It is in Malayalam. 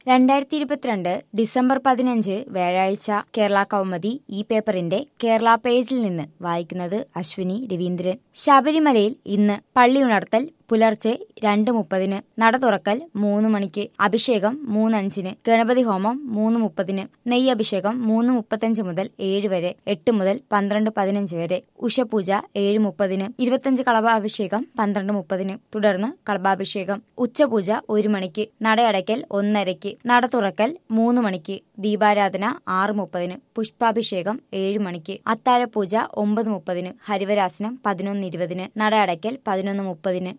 രണ്ടായിരത്തി ഇരുപത്തിരണ്ട് ഡിസംബർ പതിനഞ്ച് വ്യാഴാഴ്ച കേരള കൗമുദി ഈ പേപ്പറിന്റെ കേരള പേജിൽ നിന്ന് വായിക്കുന്നത് അശ്വിനി രവീന്ദ്രൻ ശബരിമലയിൽ ഇന്ന് പള്ളി ഉണർത്തൽ പുലർച്ചെ രണ്ട് മുപ്പതിന് നട തുറക്കൽ മൂന്ന് മണിക്ക് അഭിഷേകം മൂന്നഞ്ചിന് ഗണപതി ഹോമം മൂന്ന് മുപ്പതിന് നെയ്യ് അഭിഷേകം മൂന്ന് മുപ്പത്തഞ്ച് മുതൽ ഏഴ് വരെ എട്ട് മുതൽ പന്ത്രണ്ട് പതിനഞ്ച് വരെ ഉഷപൂജ ഏഴ് മുപ്പതിന് ഇരുപത്തഞ്ച് കളഭാഭിഷേകം പന്ത്രണ്ട് മുപ്പതിന് തുടർന്ന് കളഭാഭിഷേകം ഉച്ചപൂജ ഒരു മണിക്ക് നടയടയ്ക്കൽ ഒന്നരയ്ക്ക് നട തുറക്കൽ മൂന്ന് മണിക്ക് ദീപാരാധന ആറ് മുപ്പതിന് പുഷ്പാഭിഷേകം ഏഴ് മണിക്ക് അത്താഴപൂജ ഒമ്പത് മുപ്പതിന് ഹരിവരാസനം പതിനൊന്ന് ഇരുപതിന് നട അടയ്ക്കൽ പതിനൊന്ന് മുപ്പതിന്